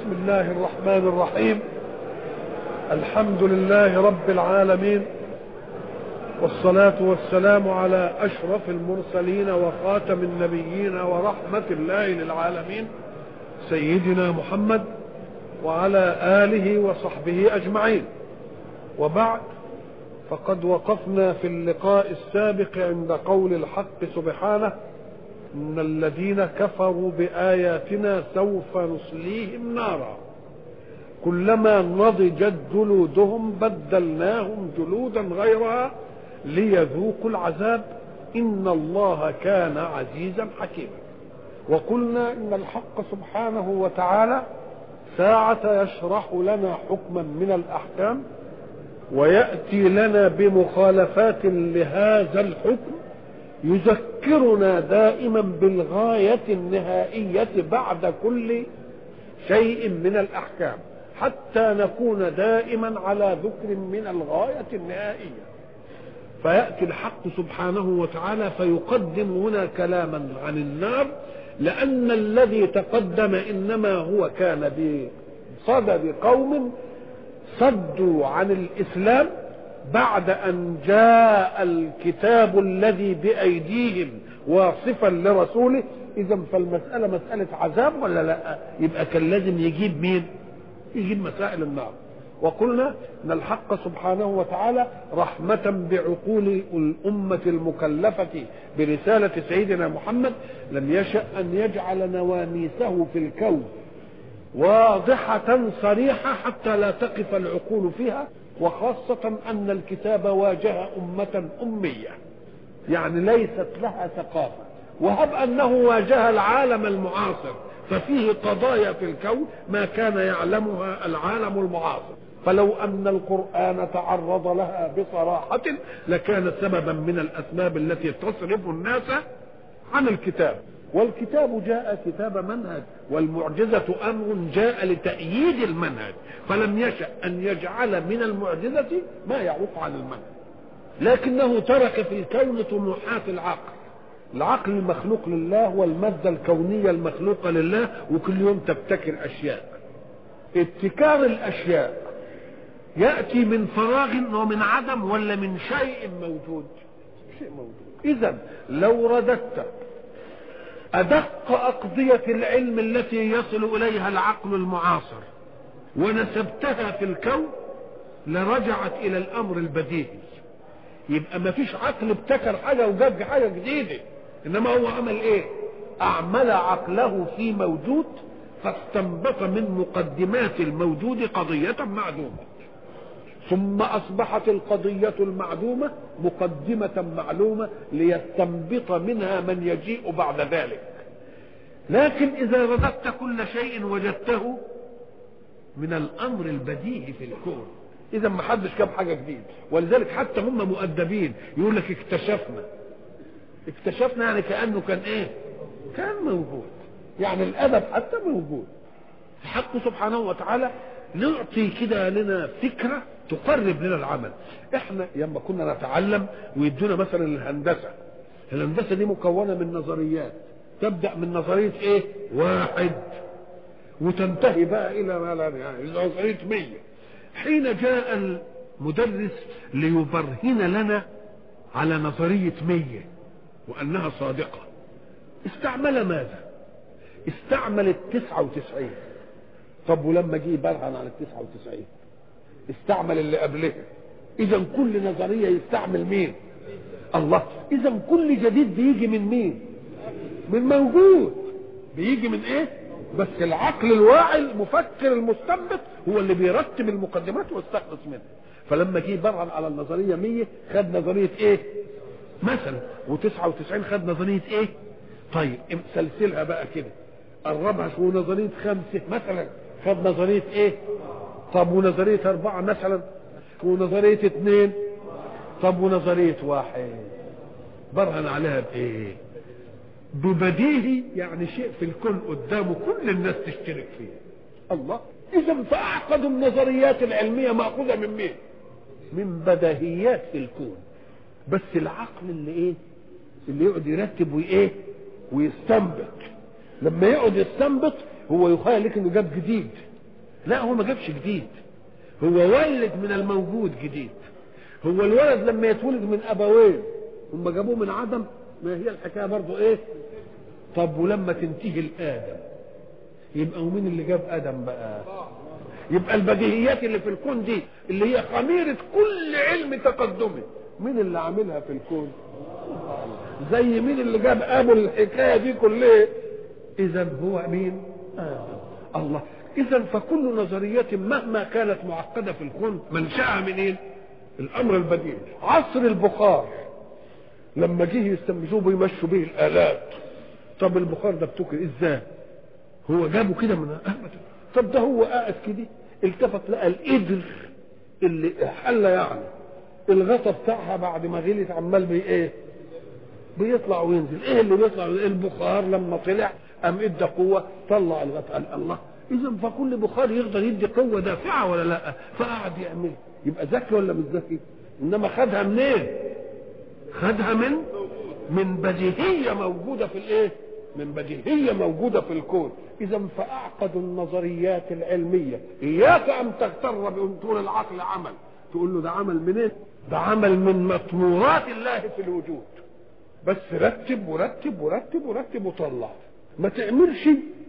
بسم الله الرحمن الرحيم الحمد لله رب العالمين والصلاة والسلام على أشرف المرسلين وخاتم النبيين ورحمة الله للعالمين سيدنا محمد وعلى آله وصحبه أجمعين وبعد فقد وقفنا في اللقاء السابق عند قول الحق سبحانه إن الذين كفروا بآياتنا سوف نصليهم نارا كلما نضجت جلودهم بدلناهم جلودا غيرها ليذوقوا العذاب إن الله كان عزيزا حكيما وقلنا إن الحق سبحانه وتعالى ساعة يشرح لنا حكما من الأحكام ويأتي لنا بمخالفات لهذا الحكم يذكرنا دائما بالغاية النهائية بعد كل شيء من الأحكام حتى نكون دائما على ذكر من الغاية النهائية فيأتي الحق سبحانه وتعالى فيقدم هنا كلاما عن النار لأن الذي تقدم إنما هو كان بصدد قوم صدوا عن الإسلام بعد أن جاء الكتاب الذي بأيديهم واصفا لرسوله إذا فالمسألة مسألة عذاب ولا لا يبقى كان لازم يجيب مين يجيب مسائل النار وقلنا ان الحق سبحانه وتعالى رحمة بعقول الأمة المكلفة برسالة سيدنا محمد لم يشأ أن يجعل نواميسه في الكون واضحة صريحة حتى لا تقف العقول فيها وخاصة أن الكتاب واجه أمة أمية يعني ليست لها ثقافة وهب أنه واجه العالم المعاصر ففيه قضايا في الكون ما كان يعلمها العالم المعاصر فلو أن القرآن تعرض لها بصراحة لكان سببا من الأسباب التي تصرف الناس عن الكتاب والكتاب جاء كتاب منهج والمعجزة أمر جاء لتأييد المنهج فلم يشأ أن يجعل من المعجزة ما يعوق عن المنهج لكنه ترك في الكون طموحات العقل العقل المخلوق لله والمادة الكونية المخلوقة لله وكل يوم تبتكر أشياء ابتكار الأشياء يأتي من فراغ ومن عدم ولا من شيء موجود شيء موجود إذا لو رددت أدق أقضية العلم التي يصل إليها العقل المعاصر ونسبتها في الكون لرجعت إلى الأمر البديهي يبقى ما فيش عقل ابتكر حاجة وجاب حاجة جديدة إنما هو عمل إيه؟ أعمل عقله في موجود فاستنبط من مقدمات الموجود قضية معدومة ثم أصبحت القضية المعدومة مقدمة معلومة ليستنبط منها من يجيء بعد ذلك لكن إذا رددت كل شيء وجدته من الأمر البديهي في الكون إذا ما حدش جاب حاجة جديدة ولذلك حتى هم مؤدبين يقول لك اكتشفنا اكتشفنا يعني كأنه كان إيه؟ كان موجود يعني الأدب حتى موجود الحق سبحانه وتعالى نعطي كده لنا فكره تقرب لنا العمل احنا لما كنا نتعلم ويدونا مثلا الهندسه الهندسه دي مكونه من نظريات تبدا من نظريه ايه واحد وتنتهي بقى الى ما لا يعني نظريه مية حين جاء المدرس ليبرهن لنا على نظرية مية وأنها صادقة استعمل ماذا استعمل التسعة وتسعين طب ولما جه برهن على التسعة وتسعين استعمل اللي قبلها اذا كل نظريه يستعمل مين الله اذا كل جديد بيجي من مين من موجود بيجي من ايه بس العقل الواعي المفكر المستنبط هو اللي بيرتب المقدمات ويستخلص منها فلما جه برهن على النظريه 100 خد نظريه ايه مثلا و99 خد نظريه ايه طيب سلسلها بقى كده قربها شو نظريه خمسه مثلا خد نظريه ايه طب ونظرية أربعة مثلا ونظرية اثنين طب ونظرية واحد برهن عليها بإيه؟ ببديهي يعني شيء في الكون قدامه كل الناس تشترك فيه الله إذا فأعقد النظريات العلمية مأخوذة من مين؟ من بديهيات في الكون بس العقل اللي إيه؟ اللي يقعد يرتب وإيه؟ ويستنبط لما يقعد يستنبط هو يخيل لك إنه جاب جديد لا هو ما جابش جديد هو ولد من الموجود جديد هو الولد لما يتولد من ابوين هم جابوه من عدم ما هي الحكايه برضه ايه طب ولما تنتهي الادم يبقى ومين اللي جاب ادم بقى يبقى البديهيات اللي في الكون دي اللي هي خميره كل علم تقدمي مين اللي عاملها في الكون زي مين اللي جاب ابو الحكايه دي كلها اذا هو مين آدم الله اذا فكل نظريه مهما كانت معقده في الكون منشاها منين الامر البديهي عصر البخار لما جه يستنبذوه بيمشوا به الالات طب البخار ده بتوكل ازاي هو جابه كده من ابدا طب ده هو قاعد كده التفت لقى القدر اللي حل يعني الغطا بتاعها بعد ما غلت عمال بي ايه بيطلع وينزل ايه اللي بيطلع البخار لما طلع قام ادى قوه طلع الغطا قال الله اذا فكل بخار يقدر يدي قوه دافعه ولا لا فقعد يعمل يبقى ذكي ولا مش ذكي انما خدها منين خدها من من بديهيه موجوده في الايه من بديهيه موجوده في الكون اذا فاعقد النظريات العلميه اياك ان تغتر بان تقول العقل عمل تقول له ده عمل منين ده عمل من مطمورات الله في الوجود بس رتب ورتب ورتب ورتب وطلع ما تعملش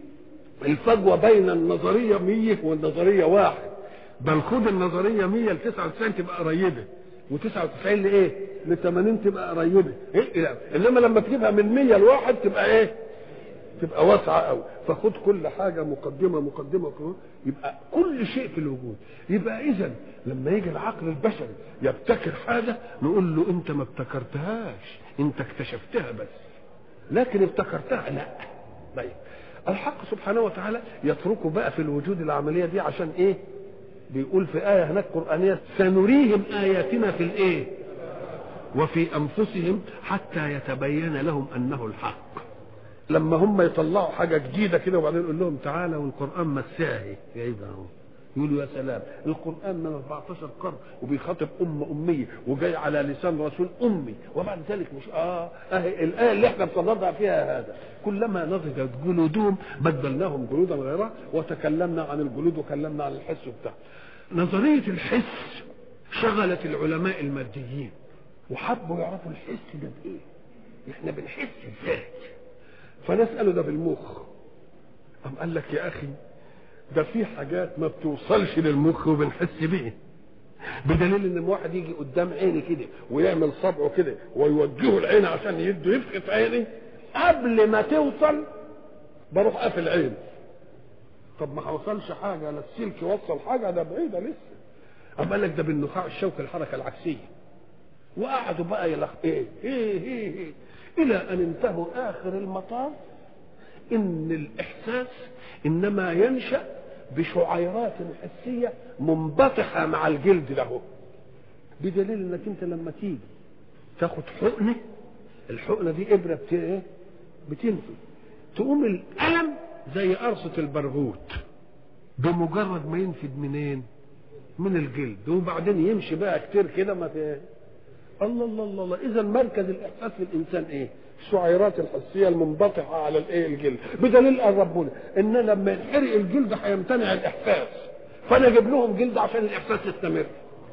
الفجوه بين النظريه 100 والنظريه واحد بل خد النظريه 100 ل 99 تبقى قريبه و99 لايه؟ ل 80 تبقى قريبه إيه؟ لا. انما لما تجيبها من 100 لواحد تبقى ايه؟ تبقى واسعه قوي فخد كل حاجه مقدمه مقدمه مقدمة. يبقى كل شيء في الوجود يبقى اذا لما يجي العقل البشري يبتكر حاجه نقول له انت ما ابتكرتهاش انت اكتشفتها بس لكن ابتكرتها لا طيب الحق سبحانه وتعالى يتركه بقى في الوجود العمليه دي عشان ايه بيقول في آية هناك قرآنية سنريهم آياتنا في الإيه؟ وفي أنفسهم حتى يتبين لهم أنه الحق. لما هم يطلعوا حاجة جديدة كده وبعدين يقول لهم تعالى والقرآن مساهي جايبها اهو. يقولوا يا سلام القرآن من 14 قرن وبيخاطب أمة أمية وجاي على لسان رسول أمي وبعد ذلك مش آه, آه الآية اللي احنا بنضع فيها هذا كلما نضجت جلودهم بدلناهم جلودا غيرها وتكلمنا عن الجلود وكلمنا عن الحس وبتاع نظرية الحس شغلت العلماء الماديين وحبوا يعرفوا الحس ده بإيه احنا بنحس ازاي فنسأله ده بالمخ قام قال لك يا أخي ده في حاجات ما بتوصلش للمخ وبنحس بيها بدليل ان واحد يجي قدام عيني كده ويعمل صبعه كده ويوجهه العين عشان يده يفقد في عيني قبل ما توصل بروح قافل عيني طب ما حوصلش حاجه لا السلك يوصل حاجه ده بعيده لسه اما قال لك ده بالنخاع الشوكي الحركه العكسيه وقعدوا بقى يلخ ايه ايه ايه, إيه. الى ان انتهوا اخر المطاف ان الاحساس انما ينشا بشعيرات حسيه منبطحه مع الجلد له بدليل انك انت لما تيجي تاخد حقنه الحقنه دي ابره بت ايه بتنفي تقوم الالم زي قرصه البرغوث بمجرد ما ينفد منين من الجلد وبعدين يمشي بقى كتير كده ما في الله الله الله, الله. اذا مركز الاحساس في الانسان ايه الشعيرات الحسيه المنبطحه على الايه الجلد بدليل قال ربنا ان لما ينحرق الجلد هيمتنع الاحساس فانا اجيب لهم جلد عشان الاحساس يستمر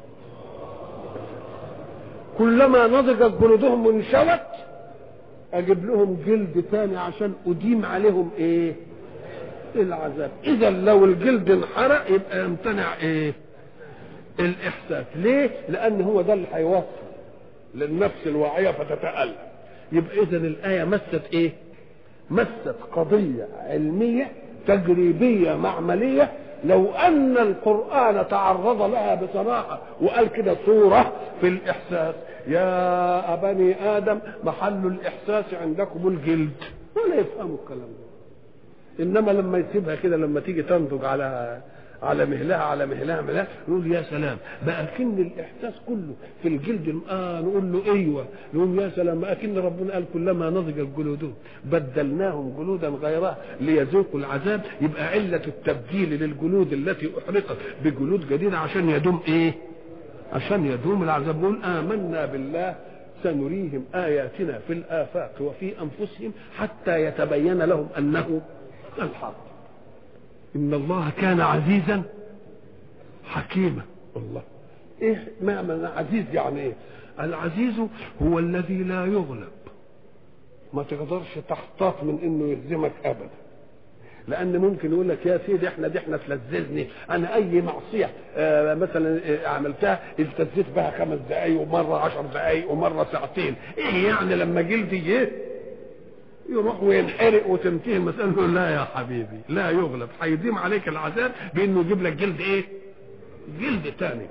كلما نضجت جلودهم وانشوت اجيب لهم جلد تاني عشان اديم عليهم ايه العذاب اذا لو الجلد انحرق يبقى يمتنع ايه الاحساس ليه لان هو ده اللي هيوصل للنفس الواعيه فتتالم يبقى اذا الايه مست ايه مست قضيه علميه تجريبيه معمليه لو ان القران تعرض لها بصراحه وقال كده صوره في الاحساس يا بني ادم محل الاحساس عندكم الجلد ولا يفهموا الكلام ده انما لما يسيبها كده لما تيجي تنضج على على مهلها على مهلها مهلها نقول يا سلام بقى كن الاحساس كله في الجلد اه نقول له ايوه نقول يا سلام بقى كن ربنا قال كلما نضجت جلودهم بدلناهم جلودا غيرها ليذوقوا العذاب يبقى عله التبديل للجلود التي احرقت بجلود جديده عشان يدوم ايه؟ عشان يدوم العذاب نقول امنا بالله سنريهم اياتنا في الافاق وفي انفسهم حتى يتبين لهم انه الحق ان الله كان عزيزا حكيما الله ايه معنى عزيز يعني ايه العزيز هو الذي لا يغلب ما تقدرش تحتاط من انه يهزمك ابدا لان ممكن يقول لك يا سيدي احنا دي احنا تلذذني انا اي معصيه آه مثلا آه عملتها التزيت بها خمس دقايق ومره عشر دقايق ومره ساعتين ايه يعني لما جلدي ايه يروح وينحرق وتنتهي المسألة يقول لا يا حبيبي لا يغلب هيديم عليك العذاب بانه يجيب لك جلد ايه جلد تاني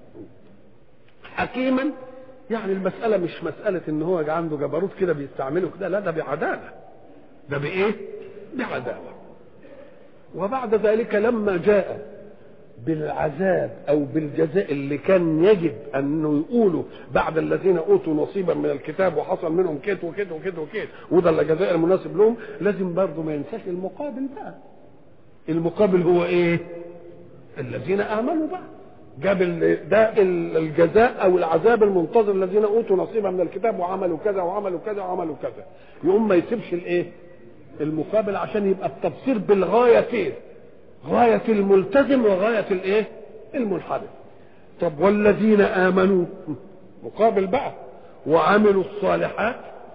حكيما يعني المسألة مش مسألة ان هو عنده جبروت كده بيستعمله كده لا ده بعدالة ده بايه بعدالة وبعد ذلك لما جاء بالعذاب او بالجزاء اللي كان يجب انه يقولوا بعد الذين اوتوا نصيبا من الكتاب وحصل منهم كيت وكيت وكيت وكيت وده الجزاء المناسب لهم لازم برضه ما ينساش المقابل بقى المقابل هو ايه الذين امنوا بقى جاب ده الجزاء او العذاب المنتظر الذين اوتوا نصيبا من الكتاب وعملوا كذا وعملوا كذا وعملوا كذا يقوم ما يسيبش الايه المقابل عشان يبقى التبصير بالغايتين غاية الملتزم وغاية الايه المنحرف طب والذين امنوا مقابل بقى وعملوا الصالحات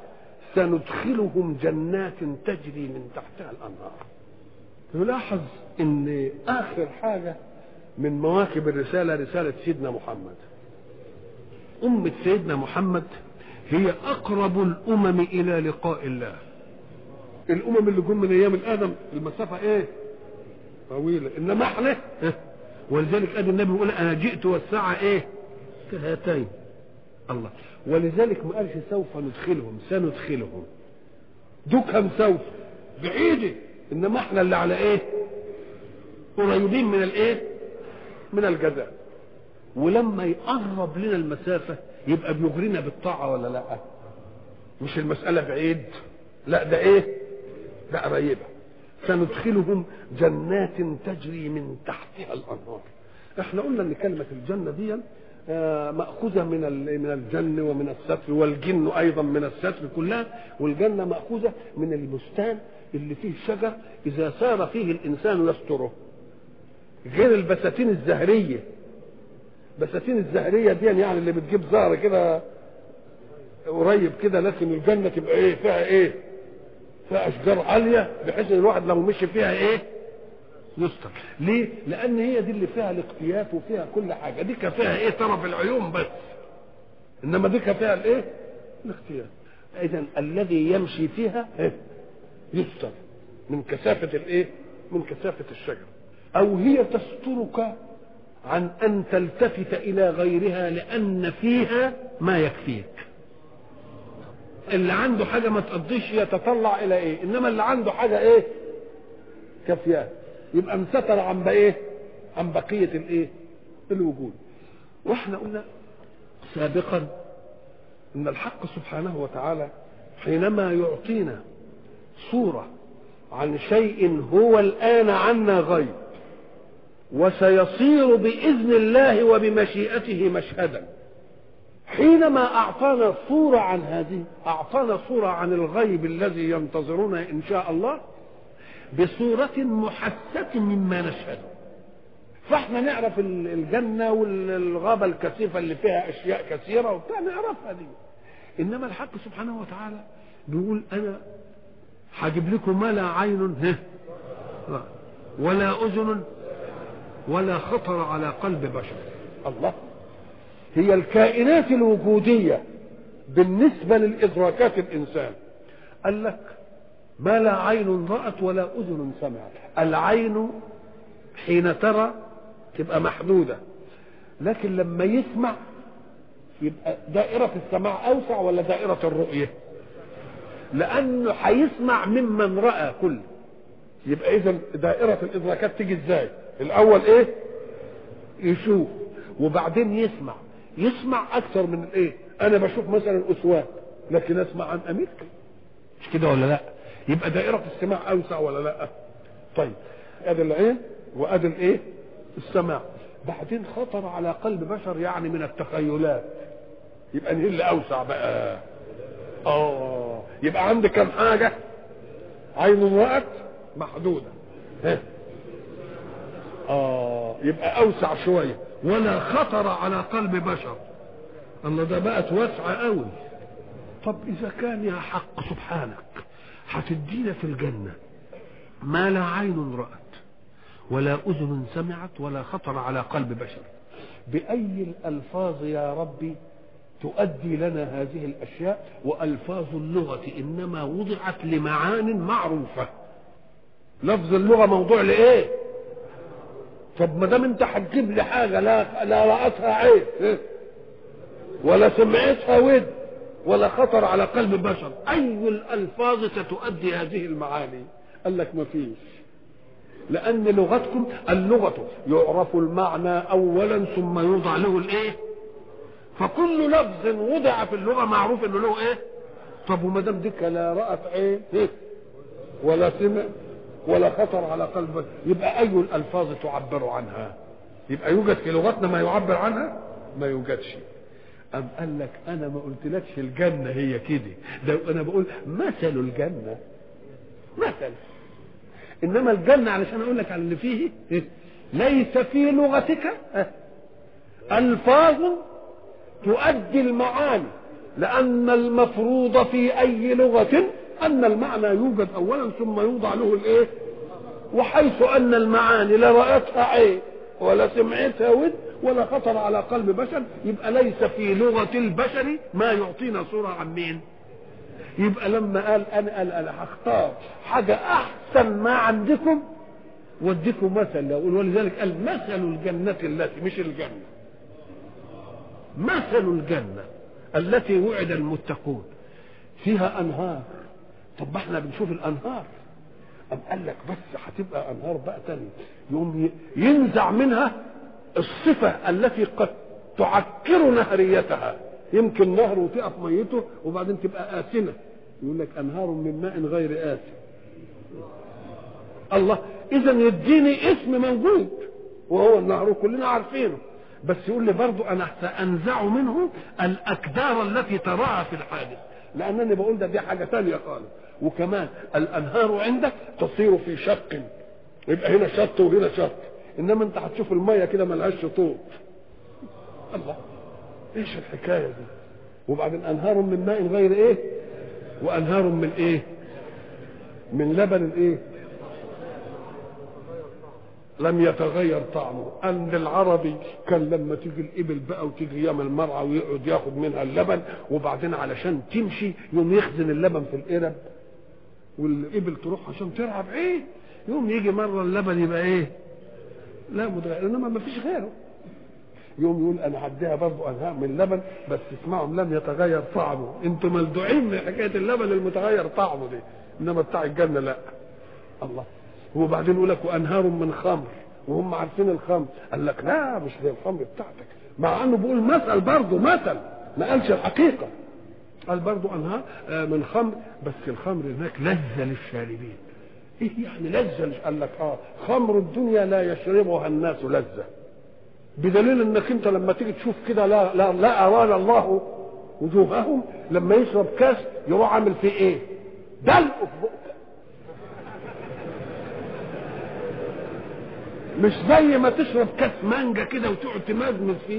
سندخلهم جنات تجري من تحتها الانهار نلاحظ ان اخر حاجه من مواكب الرساله رساله سيدنا محمد امه سيدنا محمد هي اقرب الامم الى لقاء الله الامم اللي جم من ايام الادم المسافه ايه طويله انما احنا ولذلك ادي النبي يقول انا جئت والساعه ايه كهاتين الله ولذلك ما قالش سوف ندخلهم سندخلهم دكهم سوف بعيده انما احنا اللي على ايه قريبين من الايه من الجزاء ولما يقرب لنا المسافه يبقى بيجرينا بالطاعه ولا لا مش المساله بعيد لا ده ايه ده قريبه سندخلهم جنات تجري من تحتها الانهار احنا قلنا ان كلمه الجنه دي مأخوذة من من الجن ومن الستر والجن أيضا من الستر كلها والجنة مأخوذة من البستان اللي فيه شجر إذا سار فيه الإنسان يستره غير البساتين الزهرية بساتين الزهرية دي يعني اللي بتجيب زهر كده قريب كده لكن الجنة تبقى إيه فيها إيه فيها اشجار عاليه بحيث ان الواحد لو مشي فيها ايه يستر ليه لان هي دي اللي فيها الاقتياف وفيها كل حاجه دي كان فيها ايه طرف العيون بس انما دي كان فيها الايه الاقتياف اذا الذي يمشي فيها إيه؟ يستر من كثافه الايه من كثافه الشجر او هي تسترك عن ان تلتفت الى غيرها لان فيها ما يكفيك اللي عنده حاجه ما تقضيش يتطلع الى ايه انما اللي عنده حاجه ايه كافياه يبقى انستر عن ايه عن بقيه الايه الوجود واحنا قلنا سابقا ان الحق سبحانه وتعالى حينما يعطينا صوره عن شيء هو الان عنا غيب وسيصير باذن الله وبمشيئته مشهدا حينما أعطانا صورة عن هذه أعطانا صورة عن الغيب الذي ينتظرنا إن شاء الله بصورة محسة مما نشهده فاحنا نعرف الجنة والغابة الكثيفة اللي فيها أشياء كثيرة وبتاع نعرفها دي إنما الحق سبحانه وتعالى بيقول أنا هجيب لكم ما لا عين ولا أذن ولا خطر على قلب بشر الله هي الكائنات الوجودية بالنسبة للإدراكات الإنسان قال لك ما لا عين رأت ولا أذن سمعت العين حين ترى تبقى محدودة لكن لما يسمع يبقى دائرة السماع أوسع ولا دائرة الرؤية لأنه هيسمع ممن رأى كل يبقى إذا دائرة الإدراكات تيجي إزاي الأول إيه يشوف وبعدين يسمع يسمع اكثر من الايه انا بشوف مثلا اسوان لكن اسمع عن امريكا مش كده ولا لا يبقى دائره السماع اوسع ولا لا طيب ادي العين وادي الايه السماع بعدين خطر على قلب بشر يعني من التخيلات يبقى نهي اللي اوسع بقى اه يبقى عندك كم حاجه عين رأت محدوده ها اه يبقى اوسع شويه ولا خطر على قلب بشر الله ده بقت واسعه قوي طب اذا كان يا حق سبحانك هتدينا في الجنه ما لا عين رأت ولا أذن سمعت ولا خطر على قلب بشر بأي الألفاظ يا ربي تؤدي لنا هذه الأشياء وألفاظ اللغة إنما وضعت لمعان معروفة لفظ اللغة موضوع لإيه طب ما دام انت هتجيب لي حاجه لا لا رأتها عين إيه؟ ولا سمعتها ود ولا خطر على قلب بشر اي الالفاظ ستؤدي هذه المعاني قال لك ما فيش لان لغتكم اللغه يعرف المعنى اولا ثم يوضع له الايه فكل لفظ وضع في اللغه معروف انه له ايه طب وما دام ديك لا رأت عين إيه؟ ولا سمع ولا خطر على قلب يبقى اي الالفاظ تعبر عنها يبقى يوجد في لغتنا ما يعبر عنها ما يوجدش أم قال لك أنا ما قلتلكش الجنة هي كده ده أنا بقول مثل الجنة مثل إنما الجنة علشان أقول لك على اللي فيه ليس في لغتك ألفاظ تؤدي المعاني لأن المفروض في أي لغة أن المعنى يوجد أولا ثم يوضع له الإيه؟ وحيث أن المعاني لا رأتها عين ولا سمعتها ود ولا خطر على قلب بشر يبقى ليس في لغة البشر ما يعطينا صورة عن مين يبقى لما قال أنا, قال أنا هختار حاجة أحسن ما عندكم واديكم مثل يقول ولذلك قال مثل الجنة التي مش الجنة مثل الجنة التي وعد المتقون فيها أنهار طب ما احنا بنشوف الأنهار أم قال لك بس هتبقى أنهار بقى تاني يوم ينزع منها الصفة التي قد تعكر نهريتها يمكن نهر وتقف ميته وبعدين تبقى آسنة يقول لك أنهار من ماء غير آسن الله إذا يديني اسم موجود وهو النهر كلنا عارفينه بس يقول لي برضو أنا سأنزع منه الأكدار التي تراها في الحادث لأنني بقول ده دي حاجة تانية خالص وكمان الأنهار عندك تصير في شق يبقى هنا شط وهنا شط انما انت هتشوف الميه كده ملهاش شطوط الله ايش الحكايه دي وبعدين انهار من ماء غير ايه وانهار من ايه من لبن الايه لم يتغير طعمه ان العربي كان لما تيجي الابل بقى وتيجي ايام المرعى ويقعد ياخد منها اللبن وبعدين علشان تمشي يوم يخزن اللبن في القرب والابل تروح عشان ترعى بعيد يوم يجي مره اللبن يبقى ايه لا متغير انما ما فيش غيره يوم يقول انا هديها برضه انهاء من اللبن بس اسمعهم لم يتغير طعمه انتم ملدوعين من حكايه اللبن المتغير طعمه دي انما بتاع الجنه لا الله وبعدين يقول لك وانهار من خمر وهم عارفين الخمر قال لك لا مش زي الخمر بتاعتك مع انه بيقول مثل برضه مثل ما قالش الحقيقه قال برضه انهار من خمر بس الخمر هناك لذه للشاربين ايه يعني لذة قال لك اه خمر الدنيا لا يشربها الناس لذة بدليل انك انت لما تيجي تشوف كده لا لا لا اراد الله وجوههم لما يشرب كاس يروح عامل فيه ايه؟ دلق في بقك مش زي ما تشرب كاس مانجا كده وتقعد تمزمز فيه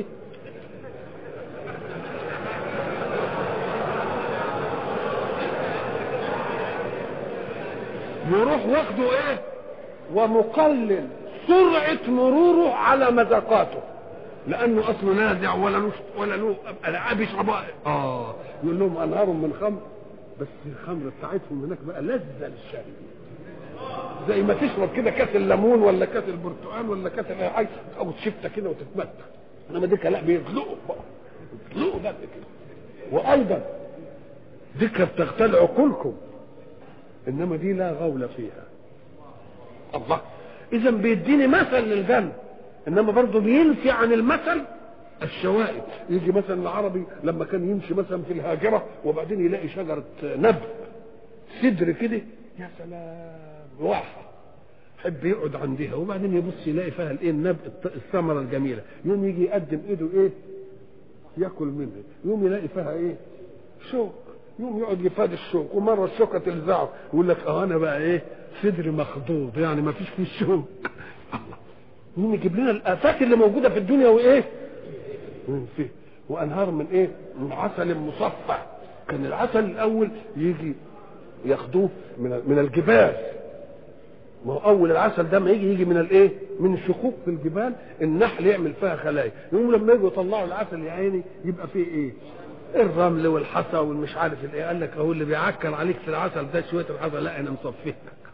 يروح واخده ايه ومقلل سرعة مروره على مذاقاته لانه اصله نازع ولا له ولا له العاب يشربها اه يقول لهم انهار من خمر بس الخمر بتاعتهم هناك بقى لذة للشاربين زي ما تشرب كده كاس الليمون ولا كاس البرتقال ولا كاس اي حاجه او تشفته كده وتتمتع انما ديك لا بيطلقوا بقى بيطلقوا ده كده وايضا ديك بتغتال عقولكم انما دي لا غول فيها الله اذا بيديني مثل للجنه انما برضه بينفي عن المثل الشوائب يجي مثلا العربي لما كان يمشي مثلا في الهاجره وبعدين يلاقي شجره نبق سدر كده يا سلام واحه يحب يقعد عندها وبعدين يبص يلاقي فيها الايه النبق الثمره الجميله يوم يجي يقدم ايده ايه ياكل منها يوم يلاقي فيها ايه شوك يوم يقعد يفاد الشوك ومره الشوكه تلزعه يقول لك اه انا بقى ايه صدري مخضوض يعني ما فيش فيه شوك الله مين يجيب لنا الافات اللي موجوده في الدنيا وايه من فيه وانهار من ايه من عسل مصفى كان العسل الاول يجي ياخدوه من من الجبال ما هو اول العسل ده ما يجي يجي من الايه من الشقوق في الجبال النحل يعمل فيها خلايا يقوم لما يجوا يطلعوا العسل يا عيني يبقى فيه ايه الرمل والحصى والمش عارف الايه قال لك اهو اللي بيعكر عليك في العسل ده شويه الحصى لا انا مصفيه لك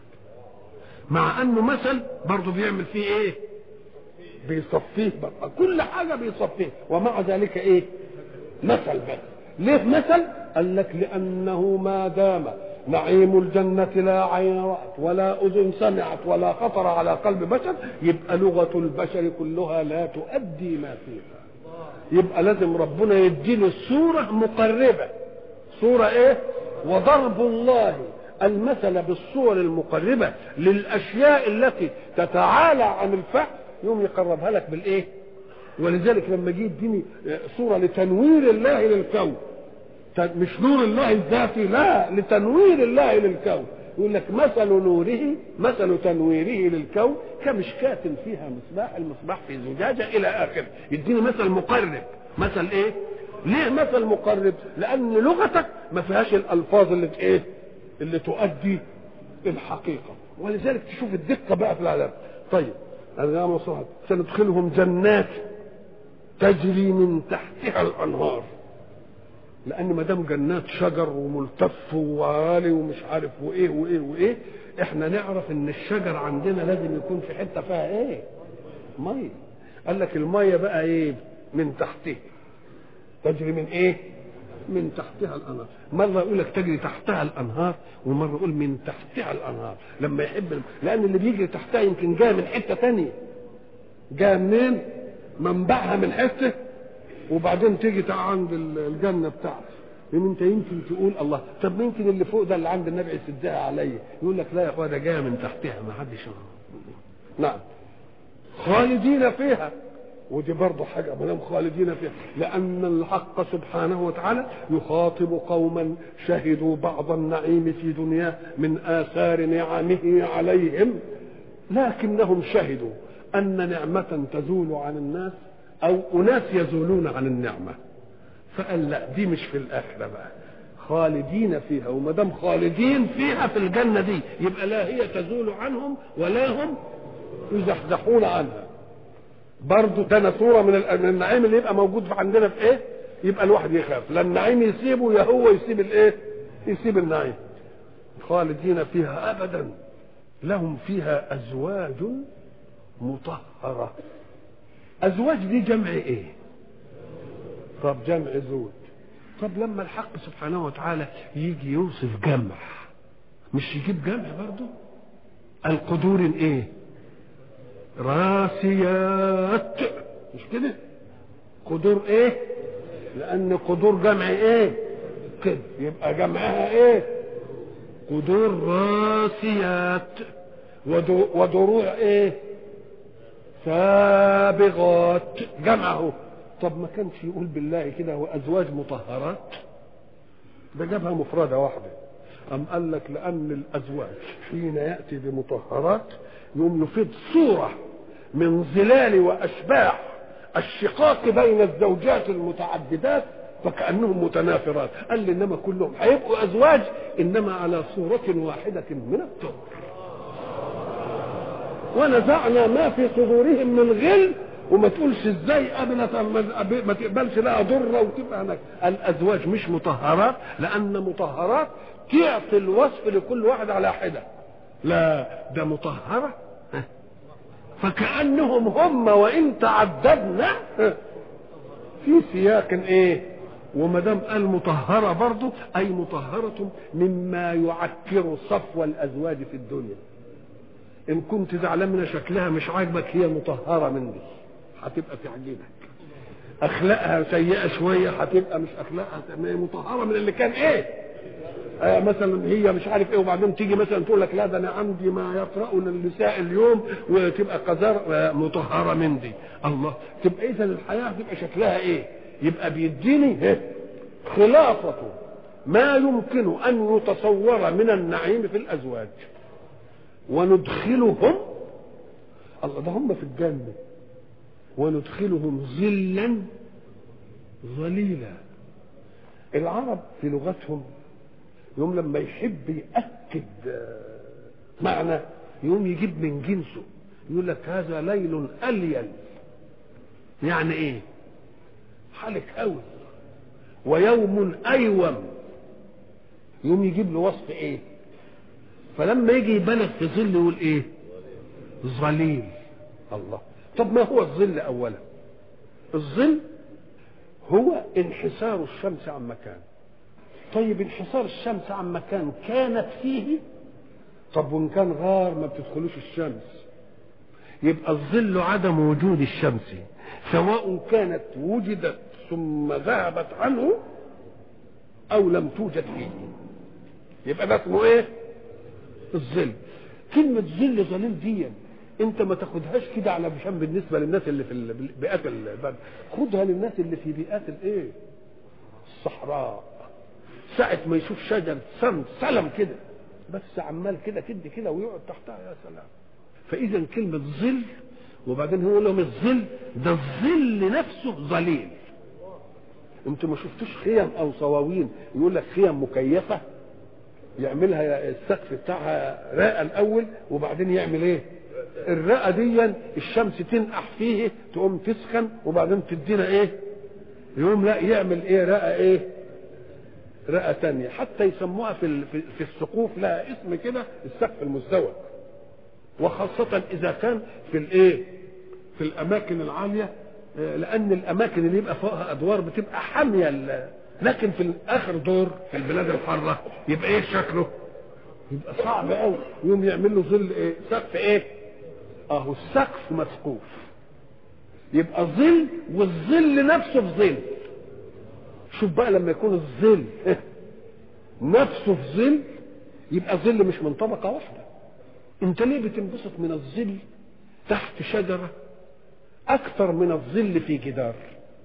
مع انه مثل برضه بيعمل فيه ايه بيصفيه بقى كل حاجه بيصفيه ومع ذلك ايه مثل بس ليه مثل قال لك لانه ما دام نعيم الجنة لا عين رأت ولا أذن سمعت ولا خطر على قلب بشر يبقى لغة البشر كلها لا تؤدي ما فيها يبقى لازم ربنا يديله الصورة مقربة صورة ايه وضرب الله المثل بالصور المقربة للأشياء التي تتعالى عن الفعل يوم يقربها لك بالايه ولذلك لما جه يديني صورة لتنوير الله للكون مش نور الله الذاتي لا لتنوير الله للكون يقول لك مثل نوره مثل تنويره للكون كمشكاة فيها مصباح المصباح في زجاجة إلى آخره يديني مثل مقرب مثل إيه؟ ليه مثل مقرب؟ لأن لغتك ما فيهاش الألفاظ اللي إيه؟ اللي تؤدي الحقيقة ولذلك تشوف الدقة بقى في العذاب طيب أنا مصاحب سندخلهم جنات تجري من تحتها الأنهار لان ما دام جنات شجر وملتف وعالي ومش عارف وايه وايه وايه احنا نعرف ان الشجر عندنا لازم يكون في حته فيها ايه ميه قال لك الميه بقى ايه من تحته تجري من ايه من تحتها الانهار مره يقول لك تجري تحتها الانهار ومره يقول من تحتها الانهار لما يحب لان اللي بيجري تحتها يمكن جاي من حته تانية جاي منين منبعها من حته وبعدين تيجي عند الجنه بتاعته لان انت يمكن تقول الله طب يمكن اللي فوق ده اللي عند النبي يسدها عليا يقول لك لا يا اخويا ده جايه من تحتها ما حدش نعم خالدين فيها ودي برضه حاجة ما دام خالدين فيها لأن الحق سبحانه وتعالى يخاطب قوما شهدوا بعض النعيم في دنياه من آثار نعمه عليهم لكنهم شهدوا أن نعمة تزول عن الناس او اناس يزولون عن النعمه فقال لا دي مش في الاخره بقى خالدين فيها وما دام خالدين فيها في الجنه دي يبقى لا هي تزول عنهم ولا هم يزحزحون عنها برضه ده صوره من النعيم اللي يبقى موجود عندنا في ايه يبقى الواحد يخاف لا النعيم يسيبه يا هو يسيب الايه يسيب النعيم خالدين فيها ابدا لهم فيها ازواج مطهره ازواج دي جمع ايه طب جمع زوج طب لما الحق سبحانه وتعالى يجي يوصف جمع مش يجيب جمع برضه القدور ايه راسيات مش كده قدور ايه لان قدور جمع ايه كده يبقى جمعها ايه قدور راسيات ودروع ايه سابغات جمعه طب ما كانش يقول بالله كده وازواج مطهرات ده جابها مفردة واحدة أم قال لك لأن الأزواج حين يأتي بمطهرات يقوم يفيد صورة من ظلال وأشباح الشقاق بين الزوجات المتعددات فكأنهم متنافرات قال لي إنما كلهم هيبقوا أزواج إنما على صورة واحدة من الطهر ونزعنا ما في صدورهم من غل وما تقولش ازاي قبلت ما تقبلش لها ضره وتبقى هناك الازواج مش مطهرات لان مطهرات تعطي الوصف لكل واحد على حده لا ده مطهره فكانهم هم وان تعددنا في سياق ايه وما دام قال مطهره برضه اي مطهره مما يعكر صفو الازواج في الدنيا ان كنت زعلان من شكلها مش عاجبك هي مطهره من دي هتبقى تعجبك اخلاقها سيئه شويه هتبقى مش اخلاقها مطهره من اللي كان ايه آه مثلا هي مش عارف ايه وبعدين تيجي مثلا تقول لك لا ده انا عندي ما يقرأه النساء اليوم وتبقى قذر مطهره من دي الله تبقى اذا الحياه تبقى شكلها ايه يبقى بيديني إيه؟ خلاصه ما يمكن ان يتصور من النعيم في الازواج وندخلهم الله ده هم في الجنة وندخلهم ظلا ظليلا العرب في لغتهم يوم لما يحب يأكد معنى يوم يجيب من جنسه يقول لك هذا ليل أليل يعني ايه حالك قوي ويوم أيوم يوم يجيب له وصف ايه فلما يجي يبالغ في ظل يقول ايه ظليل الله طب ما هو الظل اولا الظل هو انحسار الشمس عن مكان طيب انحسار الشمس عن مكان كانت فيه طب وان كان غار ما بتدخلوش الشمس يبقى الظل عدم وجود الشمس سواء كانت وجدت ثم ذهبت عنه او لم توجد فيه يبقى ده اسمه ايه الظل كلمة ظل ظليل دي انت ما تاخدهاش كده على مشان بالنسبة للناس اللي في البيئات البلد خدها للناس اللي في بيئات الايه الصحراء ساعة ما يشوف شجر سم سلم كده بس عمال كده كده كده ويقعد تحتها يا سلام فاذا كلمة ظل وبعدين هو يقول لهم الظل ده الظل نفسه ظليل انتوا ما شفتوش خيم او صواوين يقول لك خيم مكيفه يعملها السقف بتاعها راقه الاول وبعدين يعمل ايه الرقه دي الشمس تنقح فيه تقوم تسخن وبعدين تدينا ايه يقوم لا يعمل ايه رقه ايه رقه تانية حتى يسموها في في السقوف لها اسم كده السقف المزدوج وخاصة إذا كان في الإيه؟ في الأماكن العالية لأن الأماكن اللي يبقى فوقها أدوار بتبقى حامية لكن في آخر دور في البلاد الحارة يبقى إيه شكله؟ يبقى صعب قوي يوم يعمل له ظل إيه؟ سقف إيه؟ أهو السقف مسقوف يبقى ظل والظل نفسه في ظل شوف بقى لما يكون الظل نفسه في ظل يبقى ظل مش من طبقة واحدة انت ليه بتنبسط من الظل تحت شجرة اكثر من الظل في جدار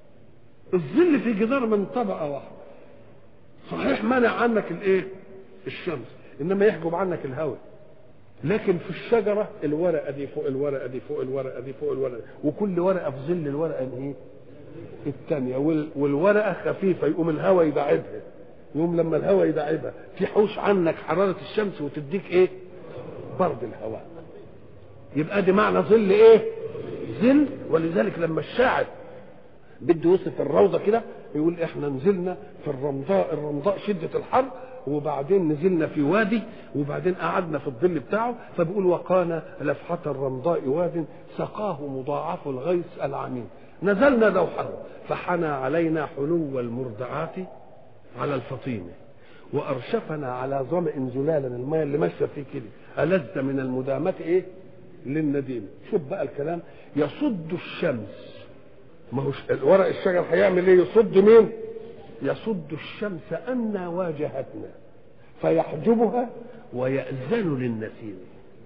الظل في جدار من طبقة واحدة صحيح منع عنك الايه الشمس انما يحجب عنك الهواء لكن في الشجرة الورقة دي فوق الورقة دي فوق الورقة دي فوق الورقة وكل ورقة في ظل الورقة الايه الثانية والورقة خفيفة يقوم الهواء يدعبها يقوم لما الهواء يدعبها تحوش عنك حرارة الشمس وتديك ايه برد الهواء يبقى دي معنى ظل ايه ظل ولذلك لما الشاعر بده يوصف الروضة كده يقول احنا نزلنا في الرمضاء الرمضاء شدة الحر وبعدين نزلنا في وادي وبعدين قعدنا في الظل بتاعه فبيقول وقانا لفحة الرمضاء واد سقاه مضاعف الغيث العميم نزلنا دوحه فحنى علينا حلو المرضعات على الفطيمه وارشفنا على ظمأ زلالا الماء اللي ماشيه فيه كده ألذ من المدامة ايه للنديم شوف بقى الكلام يصد الشمس ما هو ورق الشجر هيعمل ايه يصد مين يصد الشمس أن واجهتنا فيحجبها ويأذن للنسيم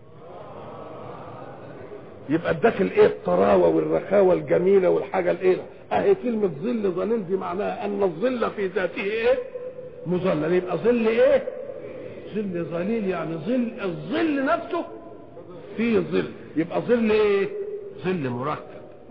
يبقى اداك الايه الطراوه والرخاوه الجميله والحاجه الايه اهي كلمه ظل ظليل دي معناها ان الظل في ذاته ايه مظلل يبقى ظل ايه ظل ظليل يعني ظل الظل نفسه فيه ظل يبقى ظل ايه ظل مركب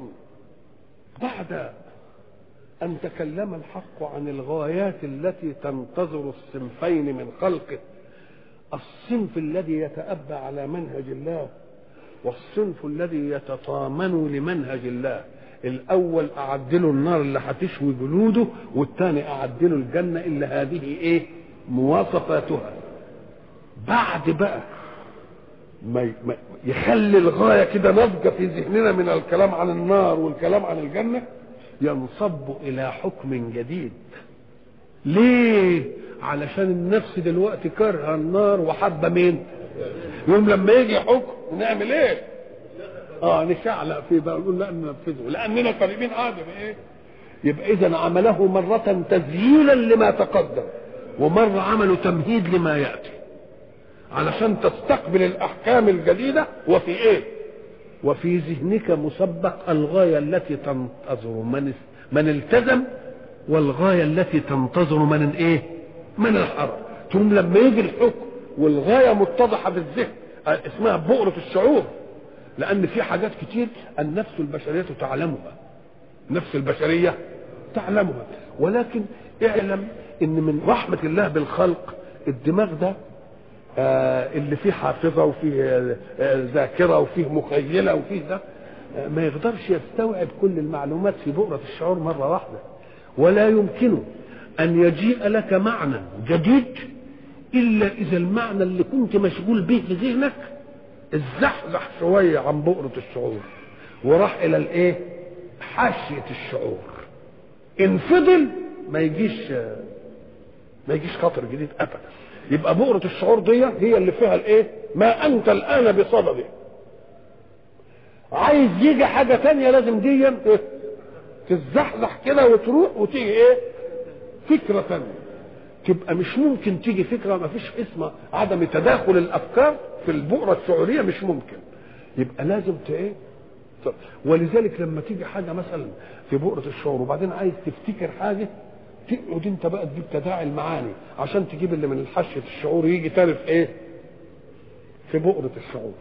بعد ان تكلم الحق عن الغايات التي تنتظر الصنفين من خلقه الصنف الذي يتأبى على منهج الله والصنف الذي يتطامن لمنهج الله الاول اعد له النار اللي هتشوي جلوده والثاني اعد له الجنه اللي هذه ايه مواصفاتها بعد بقى ما يخلي الغايه كده نضجه في ذهننا من الكلام عن النار والكلام عن الجنه ينصب الى حكم جديد ليه علشان النفس دلوقتي كارهه النار وحابه مين يوم لما يجي حكم نعمل ايه اه نشعلق فيه بقى نقول لا ننفذه لاننا قريبين عادة ايه يبقى اذا عمله مرة تزييلا لما تقدم ومرة عمله تمهيد لما يأتي علشان تستقبل الاحكام الجديدة وفي ايه وفي ذهنك مسبق الغاية التي تنتظر من من التزم والغاية التي تنتظر من ايه من الحرب ثم لما يجي الحكم والغاية متضحة في الذهن اسمها بؤرة الشعور لان في حاجات كتير النفس البشريه تعلمها النفس البشريه تعلمها ولكن اعلم ان من رحمه الله بالخلق الدماغ ده آه اللي فيه حافظه وفيه آه، آه، ذاكره وفيه مخيله وفيه ده آه، ما يقدرش يستوعب كل المعلومات في بؤره الشعور مره واحده ولا يمكنه ان يجيء لك معنى جديد الا اذا المعنى اللي كنت مشغول به في ذهنك اتزحزح شويه عن بؤره الشعور وراح الى الايه حاشيه الشعور ان فضل ما يجيش ما يجيش خاطر جديد ابدا يبقى بؤرة الشعور دي هي اللي فيها الايه ما انت الان بصدده عايز يجي حاجة تانية لازم دي إيه؟ تتزحزح كده وتروح وتيجي ايه فكرة تانية تبقى مش ممكن تيجي فكرة ما فيش اسمها عدم تداخل الافكار في البؤرة الشعورية مش ممكن يبقى لازم ت ايه طب ولذلك لما تيجي حاجة مثلا في بؤرة الشعور وبعدين عايز تفتكر حاجة تقعد انت بقى تجيب تداعي المعاني عشان تجيب اللي من حشية الشعور يجي تاني في ايه؟ في بؤرة الشعور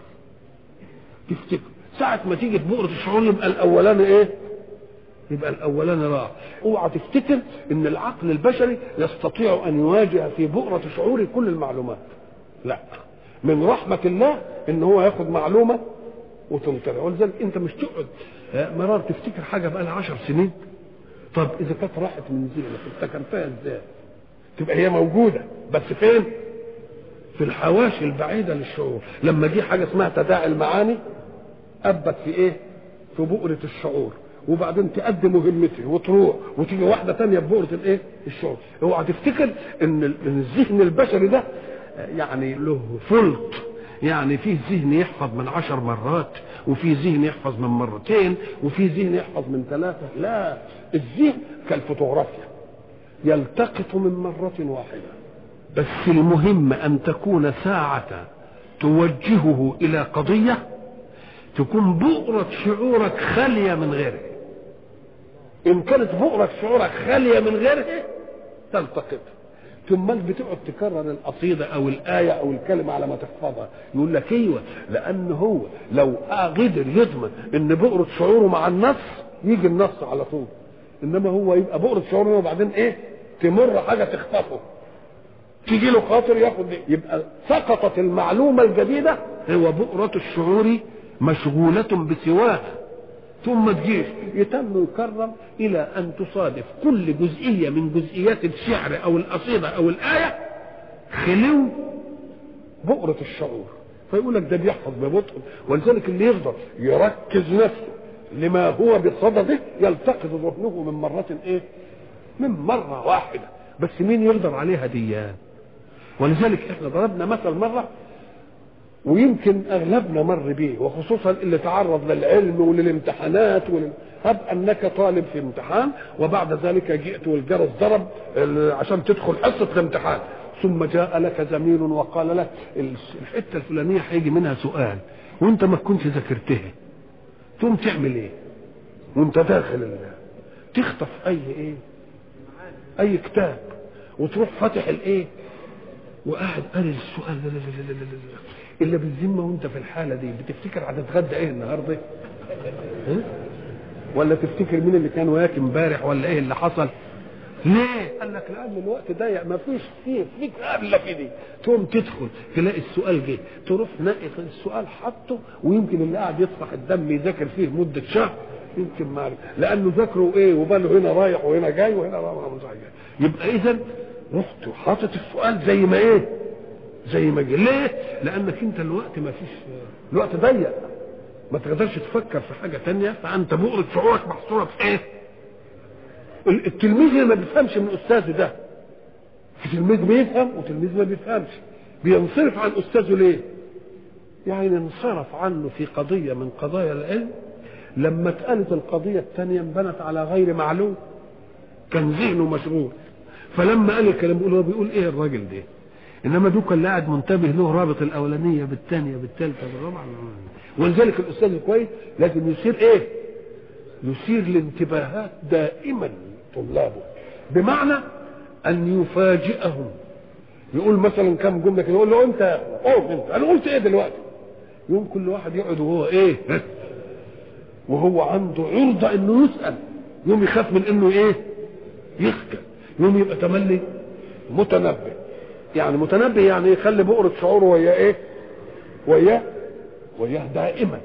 تفتكر ساعة ما تيجي في بؤرة الشعور يبقى الأولاني ايه؟ يبقى الأولاني راح اوعى تفتكر ان العقل البشري يستطيع ان يواجه في بؤرة شعوره كل المعلومات لا من رحمة الله ان هو ياخد معلومة وتنطلع ولذلك انت مش تقعد آه، مرار تفتكر حاجة بقى لها عشر سنين طب اذا كانت راحت من ذهنك افتكرتها ازاي تبقى هي موجودة بس فين في الحواشي البعيدة للشعور لما دي حاجة اسمها تداعي المعاني أبت في ايه في بؤرة الشعور وبعدين تأدي مهمته وتروح وتيجي واحدة تانية ببؤرة الايه الشعور اوعى تفتكر ان ال- إن الذهن البشري ده يعني له فلط يعني فيه ذهن يحفظ من عشر مرات وفي ذهن يحفظ من مرتين وفي ذهن يحفظ من ثلاثة لا الذهن كالفوتوغرافيا يلتقط من مرة واحدة بس المهم أن تكون ساعة توجهه إلى قضية تكون بؤرة شعورك خالية من غيره إن كانت بؤرة شعورك خالية من غيره تلتقط ثم بتقعد تكرر القصيدة أو الآية أو الكلمة على ما تحفظها يقول لك أيوه لأن هو لو قدر يضمن إن بؤرة شعوره مع النص يجي النص على طول إنما هو يبقى بؤرة شعوره وبعدين إيه تمر حاجة تخطفه تيجي له خاطر ياخد دي. يبقى سقطت المعلومة الجديدة هو بؤرة الشعور مشغولة بسواه ثم تجيش يتم يكرر إلى أن تصادف كل جزئية من جزئيات الشعر أو القصيدة أو الآية خلو بؤرة الشعور فيقول لك ده بيحفظ ببطء ولذلك اللي يقدر يركز نفسه لما هو بصدده يلتقط ذهنه من مرة ايه؟ من مرة واحدة بس مين يقدر عليها ديان ولذلك احنا ضربنا مثل مرة ويمكن اغلبنا مر به وخصوصا اللي تعرض للعلم وللامتحانات ولل... هب انك طالب في امتحان وبعد ذلك جئت والجرس ضرب ال- عشان تدخل حصه الامتحان ثم جاء لك زميل وقال لك الحته الفلانيه هيجي منها سؤال وانت ما تكونش ذاكرتها تقوم تعمل ايه؟ وانت داخل ال... تخطف اي ايه؟ اي كتاب وتروح فاتح الايه؟ وقاعد قاري السؤال لا لا لا لا لا لا الا بالذمه وانت في الحاله دي بتفتكر هتتغدى ايه النهارده؟ ها؟ ولا تفتكر مين اللي كان واكل امبارح ولا ايه اللي حصل؟ ليه؟ قال لك لان الوقت ضيق ما فيش فيه فكره الا في دي تقوم تدخل تلاقي السؤال جه تروح ناقص السؤال حاطه ويمكن اللي قاعد يطفح الدم يذاكر فيه مده شهر يمكن ما عرف. لانه ذاكره ايه وباله هنا رايح وهنا جاي وهنا رايح وهنا جاي يبقى اذا رحت حاطط السؤال زي ما ايه؟ زي ما جه ليه؟ لانك انت الوقت ما فيش الوقت ضيق ما تقدرش تفكر في حاجه تانية فانت بؤرة شعورك محصوره في ايه؟ التلميذ اللي ما بيفهمش من استاذه ده في تلميذ بيفهم وتلميذ ما بيفهمش بينصرف عن استاذه ليه؟ يعني انصرف عنه في قضيه من قضايا العلم لما اتقالت القضيه الثانيه انبنت على غير معلوم كان ذهنه مشغول فلما قال الكلام بيقول هو بيقول ايه الراجل ده؟ انما دوك اللي قاعد منتبه له رابط الاولانيه بالثانيه بالثالثه بالرابعه ولذلك الاستاذ الكويس لازم يصير ايه؟ يثير الانتباهات دائما طلابه بمعنى ان يفاجئهم يقول مثلا كم جمله كده يقول له انت قول انت انا قلت ايه دلوقتي يوم كل واحد يقعد وهو ايه وهو عنده عرضة انه يسأل يوم يخاف من انه ايه يخجل يوم يبقى تملي متنبه يعني متنبه يعني يخلي بؤرة شعوره وياه ايه وياه وياه دائما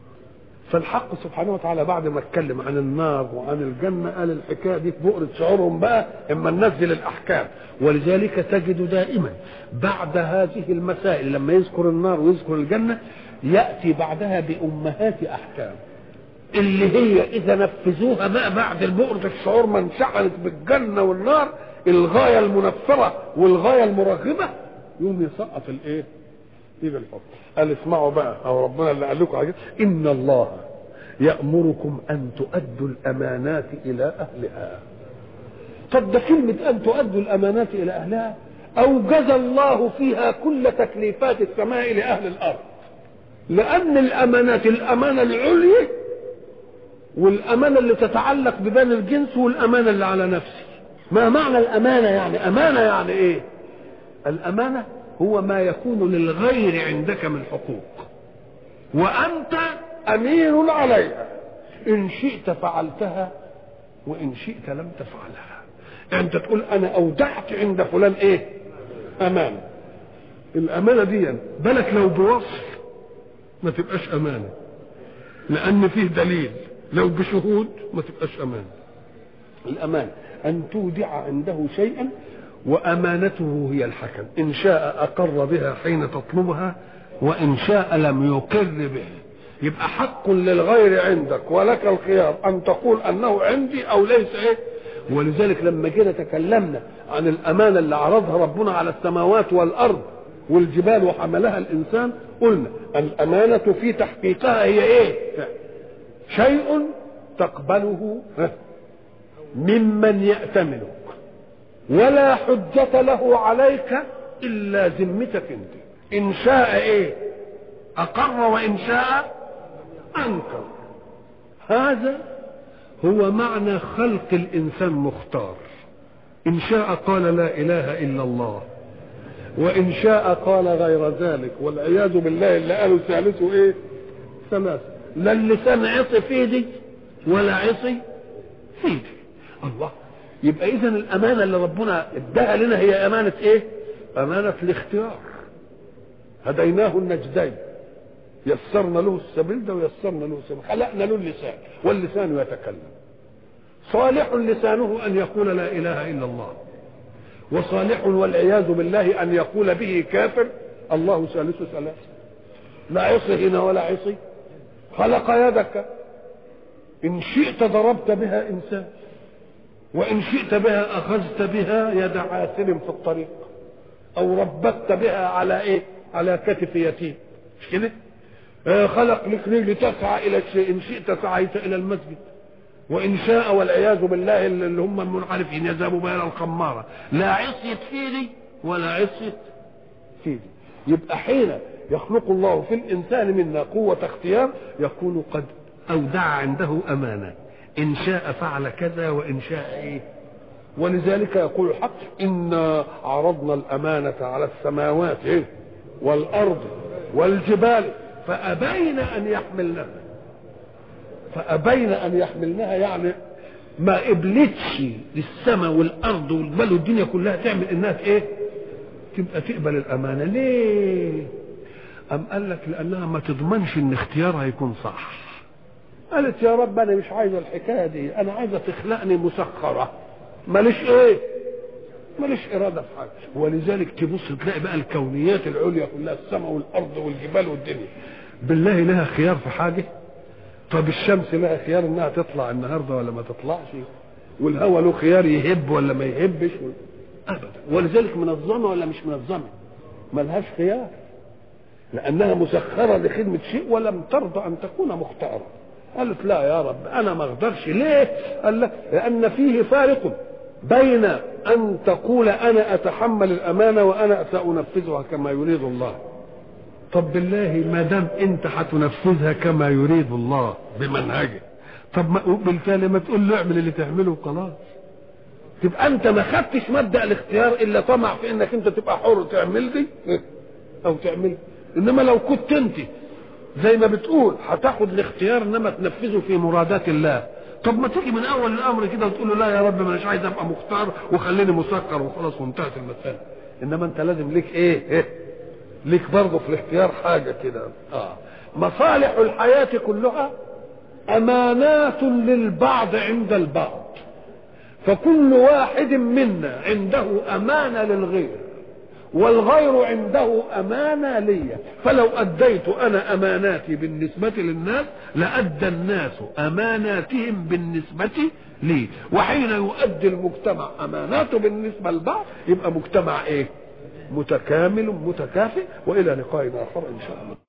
فالحق سبحانه وتعالى بعد ما اتكلم عن النار وعن الجنة قال الحكاية دي في بؤرة شعورهم بقى اما ننزل الأحكام ولذلك تجد دائما بعد هذه المسائل لما يذكر النار ويذكر الجنة يأتي بعدها بأمهات أحكام اللي هي إذا نفذوها بقى بعد البؤرة الشعور ما انشعلت بالجنة والنار الغاية المنفرة والغاية المرغبة يوم يسقط الايه؟ يجي الحكم قال اسمعوا بقى او ربنا اللي قال لكم على كده ان الله يامركم ان تؤدوا الامانات الى اهلها طب ده كلمه ان تؤدوا الامانات الى اهلها اوجز الله فيها كل تكليفات السماء لاهل الارض لان الامانات الامانه العليا والامانه اللي تتعلق ببني الجنس والامانه اللي على نفسي ما معنى الامانه يعني امانه يعني ايه الامانه هو ما يكون للغير عندك من حقوق وانت امين عليها ان شئت فعلتها وان شئت لم تفعلها انت تقول انا اودعت عند فلان ايه امانه الامانه دي بالك لو بوصف ما تبقاش امانه لان فيه دليل لو بشهود ما تبقاش امانه الامانه ان تودع عنده شيئا وامانته هي الحكم ان شاء اقر بها حين تطلبها وان شاء لم يقر بها يبقى حق للغير عندك ولك الخيار ان تقول انه عندي او ليس ايه ولذلك لما جينا تكلمنا عن الامانه اللي عرضها ربنا على السماوات والارض والجبال وحملها الانسان قلنا الامانه في تحقيقها هي ايه شيء تقبله ممن يأتمنك ولا حجة له عليك إلا ذمتك أنت إن شاء إيه أقر وإن شاء أنكر هذا هو معنى خلق الإنسان مختار إن شاء قال لا إله إلا الله وإن شاء قال غير ذلك والعياذ بالله اللي قالوا ثالثه إيه ثلاثة لا اللسان عصي في دي ولا عصي في دي الله يبقى اذا الامانه اللي ربنا اداها لنا هي امانه ايه امانه الاختيار هديناه النجدين يسرنا له السبيل ده ويسرنا له السبيل خلقنا له اللسان واللسان يتكلم صالح لسانه ان يقول لا اله الا الله وصالح والعياذ بالله ان يقول به كافر الله ثالث ثلاثه لا عصي هنا ولا عصي خلق يدك ان شئت ضربت بها انسان وإن شئت بها أخذت بها يد عاثر في الطريق أو ربطت بها على إيه؟ على كتف يتيم مش كده؟ آه خلق لك لتسعى إلى الشيء إن شئت سعيت إلى المسجد وإن شاء والعياذ بالله اللي هم المنحرفين يذهبوا بها إلى الخمارة لا عصيت فيدي ولا عصيت فيدي يبقى حين يخلق الله في الإنسان منا قوة اختيار يكون قد أودع عنده أمانة إن شاء فعل كذا وإن شاء إيه ولذلك يقول الحق إنا عرضنا الأمانة على السماوات إيه؟ والأرض والجبال فأبين أن يحملنها فأبين أن يحملنها يعني ما قبلتش للسماء والأرض والجبال والدنيا كلها تعمل إنها إيه تبقى تقبل الأمانة ليه أم قال لك لأنها ما تضمنش إن اختيارها يكون صح قالت يا رب انا مش عايزه الحكايه دي انا عايزه تخلقني مسخره ماليش ايه ماليش اراده في حاجه ولذلك تبص تلاقي بقى الكونيات العليا كلها السماء والارض والجبال والدنيا بالله لها خيار في حاجه طب الشمس لها خيار انها تطلع النهارده ولا ما تطلعش والهواء له خيار يهب ولا ما يهبش ابدا ولذلك منظمه ولا مش منظمه ملهاش خيار لانها مسخره لخدمه شيء ولم ترضى ان تكون مختاره قالت لا يا رب انا ما اقدرش ليه قال لك لان فيه فارق بين ان تقول انا اتحمل الامانه وانا سانفذها كما يريد الله طب بالله ما دام انت هتنفذها كما يريد الله بمنهجه طب ما بالتالي ما تقول له اعمل اللي تعمله وخلاص تبقى انت ما خدتش مبدا الاختيار الا طمع في انك انت تبقى حر تعمل دي او تعمل انما لو كنت انت زي ما بتقول هتاخد الاختيار انما تنفذه في مرادات الله طب ما تيجي من اول الامر كده وتقول له لا يا رب مش عايز ابقى مختار وخليني مسكر وخلاص وانتهت المساله انما انت لازم ليك ايه, إيه؟ ليك برضه في الاختيار حاجه كده اه مصالح الحياه كلها امانات للبعض عند البعض فكل واحد منا عنده امانه للغير والغير عنده أمانة لي فلو أديت أنا أماناتي بالنسبة للناس لأدى الناس أماناتهم بالنسبة لي وحين يؤدي المجتمع أماناته بالنسبة لبعض يبقى مجتمع إيه متكامل متكافئ وإلى لقاء آخر إن شاء الله